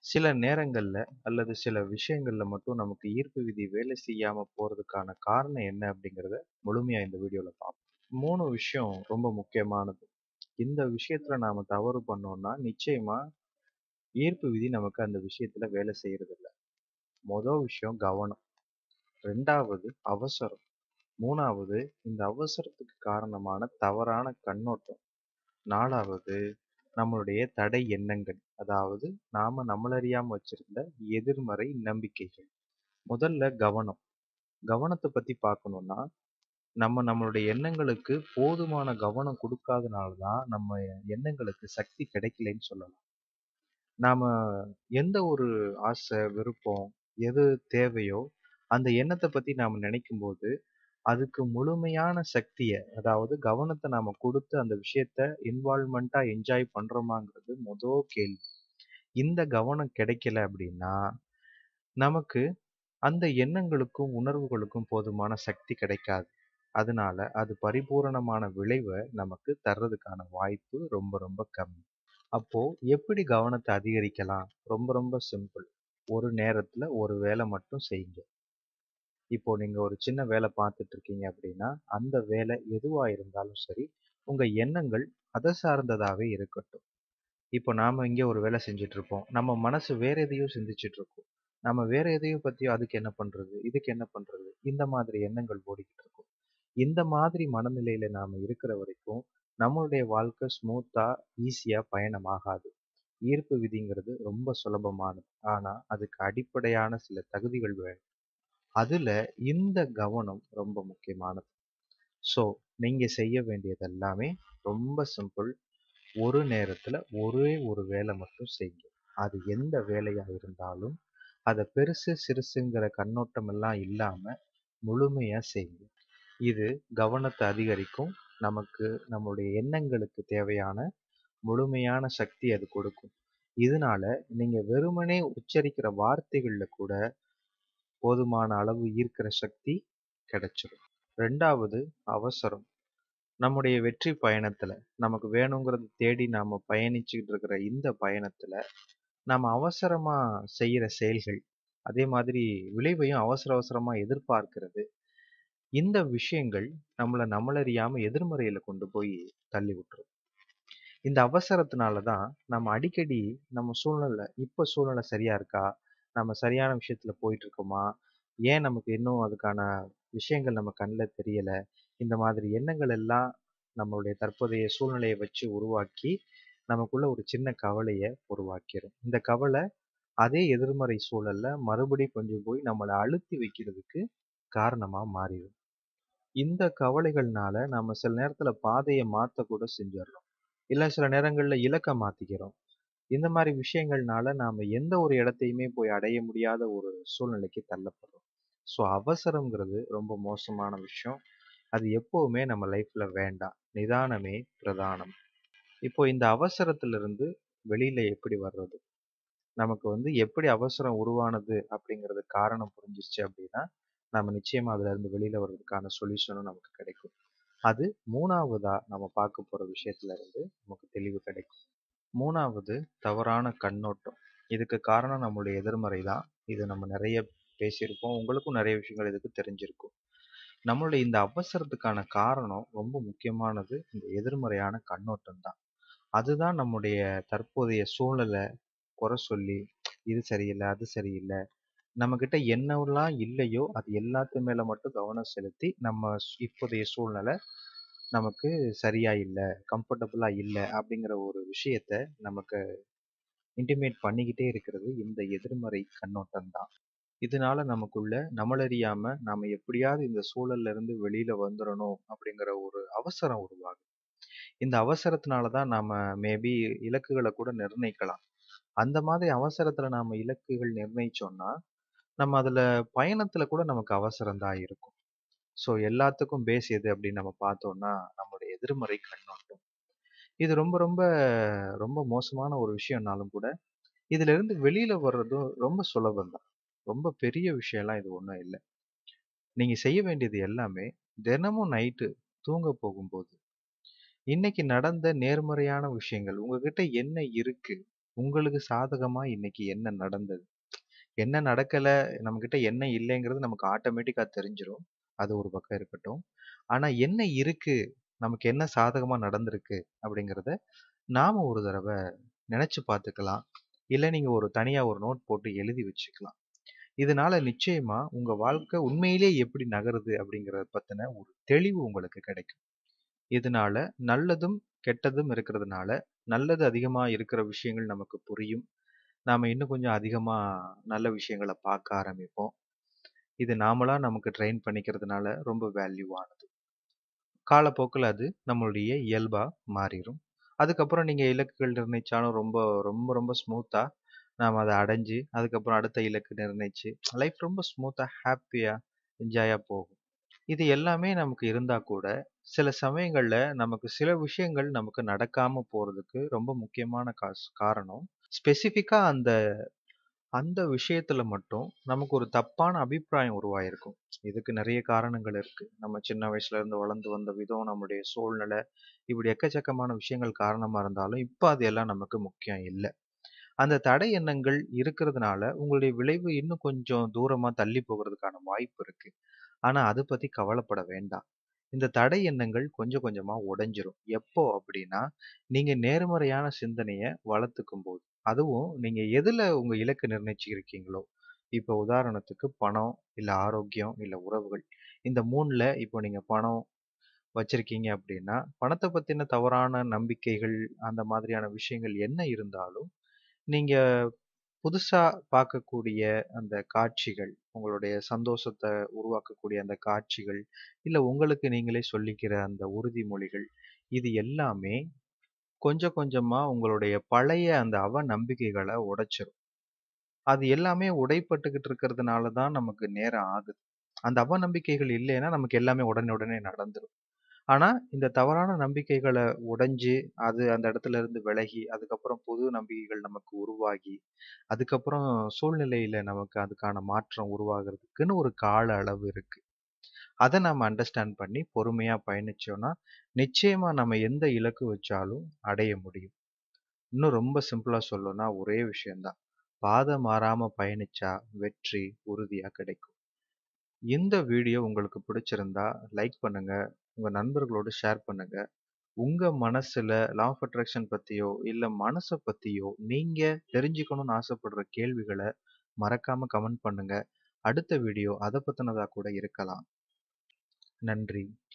சில நேரங்கள்ல அல்லது சில விஷயங்கள்ல மட்டும் நமக்கு ஈர்ப்பு விதி வேலை செய்யாம போறதுக்கான காரணம் என்ன அப்படிங்கிறத முழுமையா இந்த வீடியோல பார்ப்போம். 3 விஷயம் ரொம்ப முக்கியமானது. இந்த விஷயத்துல நாம தவறு பண்ணோம்னா நிச்சயமா ஈர்ப்பு விதி நமக்கு அந்த விஷயத்துல வேலை செய்யறதில்ல. மொத விஷயம் கவனம். 2வது அவசரம். 3வது இந்த அவசரத்துக்கு காரணமான தவறான கண்ணோட்டம். 4வது நம்மளுடைய தடை எண்ணங்கள். அதாவது நாம நம்மளறியாம வச்சிருந்த எதிர்மறை நம்பிக்கைகள். முதல்ல கவனம். கவனத்த பத்தி பார்க்கணும்னா, நம்ம நம்மளுடைய எண்ணங்களுக்கு போதுமான கவனம் குடுக்காதனால தான் நம்ம எண்ணங்களுக்கு சக்தி கிடைக்கலைன்னு சொல்லலாம். நாம எந்த ஒரு ஆசை, விருப்பம், எது தேவையோ அந்த எண்ணத்த பத்தி நாம நினைக்கும்போது, அதுக்கு முழுமையான சக்திய அதாவது கவனத்த நாம குடுத்து அந்த விஷயத்த இன்வால்வ்மென்ட்டா என்ஜாய் பண்றோமாங்கிறது மொதோ கேள்வி. இந்த கவனம் கிடைக்கல அப்படின்னா, நமக்கு அந்த எண்ணங்களுக்கும், உணர்வுகளுக்கும் போதுமான சக்தி கிடைக்காது. அதனால அது பரிபூரணமான விளைவ நமக்கு தர்றதுக்கான வாய்ப்பு ரொம்ப ரொம்ப கம்மி. அப்போ எப்படி கவனத்த அதிகரிக்கலாம்? ரொம்ப ரொம்ப சிம்பிள். ஒரு நேரத்துல ஒரு வேலை மட்டும் செய்யுங்க. இப்போ நீங்க ஒரு சின்ன வேலை பார்த்துட்டு இருக்கீங்க அப்படின்னா, அந்த வேலை எதுவா இருந்தாலும் சரி, உங்க எண்ணங்கள் அத சார்ந்ததாவே இருக்கட்டும். இப்போ நாம இங்க ஒரு வேலை செஞ்சுட்டு இருப்போம். நம்ம மனசு வேற எதையோ சிந்திச்சுட்டு இருக்கும். நம்ம வேற எதையோ பத்தி அதுக்கு என்ன பண்றது? இதுக்கு என்ன பண்றது? இந்த மாதிரி எண்ணங்கள் ஓடிக்கிட்டு இருக்கும். இந்த மாதிரி மனநிலையில நாம இருக்கிற வரைக்கும், நம்மளுடைய வாழ்க்கை ஸ்மூத்தா, ஈஸியா பயணமாகாது. ஈர்ப்பு விதிங்கிறது ரொம்ப சுலபமானது. ஆனா அதுக்கு அடிப்படையான சில தகுதிகள் வேணும். அதுல இந்த கவனம் ரொம்ப முக்கியமானது. ஸோ நீங்க செய்ய வேண்டியது எல்லாமே ரொம்ப சிம்பிள். ஒரு நேரத்துல ஒரே ஒரு வேலை மட்டும் செய்யுங்க. அது எந்த வேலையா இருந்தாலும், அத பெருசு, சிறுசுங்கிற கண்ணோட்டம் எல்லாம் இல்லாம முழுமையா செய்யுங்க. இது கவனத்த அதிகரிக்கும். நமக்கு நம்முடைய எண்ணங்களுக்கு தேவையான முழுமையான சக்தி அது கொடுக்கும். இதனால நீங்க வெறுமனே உச்சரிக்கிற வார்த்தைகள்ல கூட போதுமான அளவு ஈர்க்கிற சக்தி கிடைச்சிடும். 2வது அவசரம். நம்முடைய வெற்றி பயணத்துல நமக்கு வேணுங்கிறத தேடி நாம பயணிச்சுக்கிட்டு இருக்கிற இந்த பயணத்துல, நாம அவசரமா செய்யற செயல்கள், அதே மாதிரி விளைவையும் அவசர அவசரமா எதிர்பார்க்கிறது, இந்த விஷயங்கள் நம்மள நம்மளறியாம எதிர்மறையில கொண்டு போய் தள்ளி விட்டுரும். இந்த அவசரத்தினால தான் நம்ம அடிக்கடி நம்ம சூழ்நிலை இப்ப சூழ்நிலை சரியா இருக்கா? நம்ம சரியான விஷயத்துல போயிட்டு இருக்கோமா? ஏன் நமக்கு இன்னும் அதுக்கான விஷயங்கள் நம்ம கண்ல தெரியல? இந்த மாதிரி எண்ணங்கள் எல்லாம் நம்மளுடைய தற்போதைய சூழ்நிலைய வச்சு உருவாக்கி, நமக்குள்ள ஒரு சின்ன கவலைய உருவாக்கிரும். இந்த கவலை அதே எதிர்மறை சூழல்ல மறுபடியும் கொண்டு போய் நம்மள அழுத்தி வைக்கிறதுக்கு காரணமா மாறிரும். இந்த கவலைகள்னால நாம சில நேரத்துல பாதைய மாத்த கூட செஞ்சர்றோம். இல்ல சில நேரங்கள்ல இலக்க மாத்திக்கிறோம். இந்த மாரி விஷயங்கள்னால நாம எந்த ஒரு இடத்தையுமே போய் அடைய முடியாத ஒரு சூழ்நிலைக்கு தள்ளப்படுறோம். ஸோ அவசரம்ங்கிறது ரொம்ப மோசமான விஷயம். அது எப்பவுமே நம்ம லைஃப்ல வேண்டாம். நிதானமே பிரதானம். இப்போ இந்த அவசரத்திலிருந்து வெளியில எப்படி வர்றது? நமக்கு வந்து எப்படி அவசரம் உருவானது அப்படிங்கிறதுக்கு காரணம் புரிஞ்சிருச்சு அப்படின்னா, நம்ம நிச்சயமா அதுல இருந்து வெளியில வர்றதுக்கான சொல்யூஷனும் நமக்கு கிடைக்கும். அது 3வதா நம்ம பார்க்க போற விஷயத்துல இருந்து நமக்கு தெளிவு கிடைக்கும். 3வது தவறான கண்ணோட்டம். இதுக்கு காரணம் நம்மளுடைய எதிர்மறை தான். இது நம்ம நெறைய பேசியிருப்போம். உங்களுக்கும் நெறைய விஷயங்கள் இதுக்கு தெரிஞ்சிருக்கும். நம்மளுடைய இந்த அவசரத்துக்கான காரணம் ரொம்ப முக்கியமானது இந்த எதிர்மறையான கண்ணோட்டம் தான். அதுதான் நம்முடைய தற்போதைய சூழல குறை சொல்லி, இது சரியில்ல, அது சரியில்ல. நம்மகிட்ட என்னவெல்லாம் இல்லையோ அது எல்லாத்து மேல மட்டும் கவனம் செலுத்தி, நம்ம ஸ் இப்போதைய சூழ்நிலை நமக்கு சரியா இல்ல, கம்ஃபர்டபுளா இல்ல அப்படிங்கிற ஒரு விஷயத்த நமக்கு இன்டிமேட் பண்ணிக்கிட்டே இருக்கிறது இந்த எதிர்மறை கண்ணோட்டம் தான். இதனால நமக்குள்ள நம்மளறியாம நாம எப்படியாவது இந்த சூழல்ல இருந்து வெளியில வந்துரணும் அப்படிங்கிற ஒரு அவசரம் உருவாகுது. இந்த அவசரத்தினால தான் நாம மேபி இலக்குகள கூட நிர்ணயிக்கலாம். அந்த மாதிரி அவசரத்துல நாம இலக்குகள் நிர்ணயிச்சோம்னா, நம்ம அதுல பயணத்துல கூட நமக்கு அவசரம் தான் இருக்கும். ஸோ எல்லாத்துக்கும் பேஸ் எது அப்படின்னு நம்ம பார்த்தோம்னா, நம்முடைய எதிர்மறை கண்ணோட்டம். இது ரொம்ப ரொம்ப ரொம்ப மோசமான ஒரு விஷயம்னாலும் கூட, இதுல இருந்து வெளியில வர்றதும் ரொம்ப சுலபம் தான். ரொம்ப பெரிய விஷயம்லாம் இது ஒண்ணும் இல்ல. நீங்க செய்ய வேண்டியது எல்லாமே, தினமும் நைட்டு தூங்க போகும்போது, இன்னைக்கு நடந்த நேர்மறையான விஷயங்கள் உங்ககிட்ட என்ன இருக்கு? உங்களுக்கு சாதகமா இன்னைக்கு என்ன நடந்தது? என்ன நடக்கல, நம்மகிட்ட என்ன இல்லைங்கிறது நமக்கு ஆட்டோமேட்டிக்கா தெரிஞ்சிரும். அது ஒரு பக்கம் இருக்கட்டும். ஆனா என்ன இருக்கு? நமக்கு என்ன சாதகமா நடந்திருக்கு? அப்படிங்கிறத நாம ஒரு தடவ நினைச்சு பார்த்துக்கலாம். இல்ல நீங்க ஒரு தனியா ஒரு நோட் போட்டு எழுதி வச்சுக்கலாம். இதனால நிச்சயமா உங்க வாழ்க்கை உண்மையிலே எப்படி நகருது அப்படிங்கிறத பத்தின ஒரு தெளிவு உங்களுக்கு கிடைக்கும். இதனால நல்லதும், கெட்டதும் இருக்கிறதுனால, நல்லது அதிகமா இருக்கிற விஷயங்கள் நமக்கு புரியும். நாம இன்னும் கொஞ்சம் அதிகமா நல்ல விஷயங்கள பார்க்க ஆரம்பிப்போம். இது நாமளா நமக்கு ட்ரெயின் பண்ணிக்கிறதுனால ரொம்ப வேல்யூவானது. காலப்போக்குல அது நம்மளுடைய இயல்பா மாறிரும். அதுக்கப்புறம் நீங்க இலக்குகள் நிர்ணயிச்சாலும் ரொம்ப ரொம்ப ரொம்ப ஸ்மூத்தா நாம அத அடைஞ்சு, அதுக்கப்புறம் அடுத்த இலக்கு நிர்ணயிச்சு, லைஃப் ரொம்ப ஸ்மூத்தா, ஹேப்பியா, என்ஜாயா போகும். இது எல்லாமே நமக்கு இருந்தா கூட, சில சமயங்கள்ல நமக்கு சில விஷயங்கள் நமக்கு நடக்காம போறதுக்கு ரொம்ப முக்கியமான காஸ் காரணம், ஸ்பெசிஃபிக்கா அந்த அந்த விஷயத்துல மட்டும் நமக்கு ஒரு தப்பான அபிப்பிராயம் உருவாயிருக்கும். இதுக்கு நெறைய காரணங்கள் இருக்கு. நம்ம சின்ன வயசுல இருந்து வளர்ந்து வந்த விதம், நம்முடைய சூழ்நிலை, இப்படி எக்கச்சக்கமான விஷயங்கள் காரணமா இருந்தாலும், இப்ப அது எல்லாம் நமக்கு முக்கியம் இல்ல. அந்த தடை எண்ணங்கள் இருக்கிறதுனால, உங்களுடைய விளைவு இன்னும் கொஞ்சம் தூரமா தள்ளி போகுறதுக்கான வாய்ப்பு இருக்கு. ஆனா அத பத்தி கவலைப்பட வேண்டாம். இந்த தடை எண்ணங்கள் கொஞ்சம் கொஞ்சமா உடைஞ்சிரும். எப்போ அப்படின்னா, நீங்க நேர்மறையான சிந்தனைய வளர்த்துக்கும்போது. அதுவும் நீங்க எதுல உங்க இலக்க நிர்ணயிச்சிருக்கீங்களோ, இப்போ உதாரணத்துக்கு பணம், இல்ல ஆரோக்கியம், இல்ல உறவுகள். இந்த 3ல இப்போ நீங்க பணம் வச்சிருக்கீங்க அப்படின்னா, பணத்த பத்தின தவறான நம்பிக்கைகள், அந்த மாதிரியான விஷயங்கள் என்ன இருந்தாலும், நீங்க புதுசா பார்க்கக்கூடிய அந்த காட்சிகள், உங்களுடைய சந்தோஷத்த உருவாக்கக்கூடிய அந்த காட்சிகள், இல்ல உங்களுக்கு நீங்களே சொல்லிக்கிற அந்த உறுதிமொழிகள், இது எல்லாமே கொஞ்சம் கொஞ்சமா உங்களுடைய பழைய அந்த அவநம்பிக்கைகள உடைச்சிரும். அது எல்லாமே உடைப்பட்டுக்கிட்டு இருக்கிறதுனால தான் நமக்கு நேரம் ஆகுது. அந்த அவநம்பிக்கைகள் இல்லைன்னா நமக்கு எல்லாமே உடனே உடனே நடந்துரும். ஆனா, இந்த தவறான நம்பிக்கைகள உடைஞ்சு, அது அந்த இடத்துல இருந்து விலகி, அதுக்கப்புறம் புது நம்பிக்கைகள் நமக்கு உருவாகி, அதுக்கப்புறம் சூழ்நிலையில நமக்கு அதுக்கான மாற்றம் உருவாகுறதுக்குன்னு ஒரு கால அளவு இருக்கு. அத நம்ம அண்டர்ஸ்டாண்ட் பண்ணி பொறுமையா பயணிச்சோம்னா, நிச்சயமா நம்ம எந்த இலக்கு வச்சாலும் அடைய முடியும். இன்னும் ரொம்ப சிம்பிளா சொல்லணும்னா ஒரே விஷயம் தான். பாதை மாறாம பயணிச்சா வெற்றி உறுதியா கிடைக்கும். இந்த வீடியோ உங்களுக்கு பிடிச்சிருந்தா லைக் பண்ணுங்க. உங்க நண்பர்களோடு ஷேர் பண்ணுங்க. உங்க மனசுல லா ஆஃப் அட்ராக்ஷன் பத்தியோ, இல்ல மனச பத்தியோ நீங்க தெரிஞ்சுக்கணும்னு ஆசைப்படுற கேள்விகள மறக்காம கமெண்ட் பண்ணுங்க. அடுத்த வீடியோ அத பத்தினதா கூட இருக்கலாம். நன்றி.